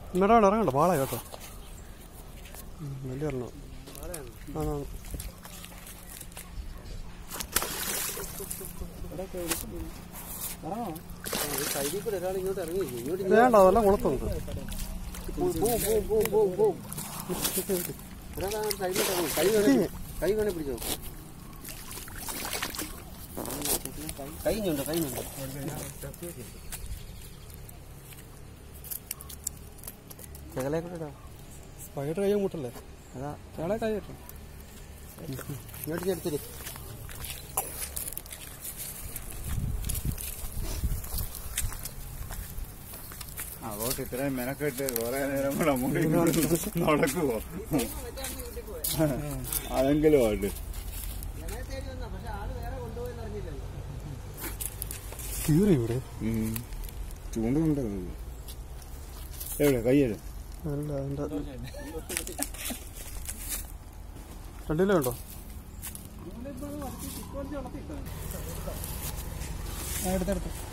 ഇങ്ങോട്ട് വേണ്ട ഇറങ്ങണ്ട പാള കേട്ടോ ഉം, വലിയ ഒരെണ്ണം ആ ആ. സൈഡിൽ കൂടെ ഒരാൾ ഇങ്ങോട്ട് ഇറങ്ങി ഇങ്ങോട്ട് വേണ്ട അതെല്ലാം കുളത്തുണ്ട് പോവും പോവും പോവും പോവും പോവും ഒരാൾ ആ സൈഡിലോട്ട് ഇറങ്ങും കൈ വേണേ കൈ വേണേ പിടിച്ചോ കൈ ഞുണ്ടോ കൈ ഞുണ്ടോ ചെകളെ കൂടെ ഇടാം. സ്പൈഡർ കയ്യാൻ മുട്ടല്ലേ അതാ ചേളെ കൈ കെട്ടോ ഇങ്ങോട്ട് ചെടുത്തിരി അങ്ങോട്ട് ഇത്രയും മെനക്കെട്ട് കുറെ നേരം കൂടെ മുടി നടക്കുവോ അതെങ്കിലും ആയിട്ട് കീറി ഇവിടെ ചൂണ്ടുന്നുണ്ട് എവിടെ കയ്യല് അല്ല അതിന്റെ രണ്ടിലും ഉണ്ടോ എടുത്തെടുത്ത്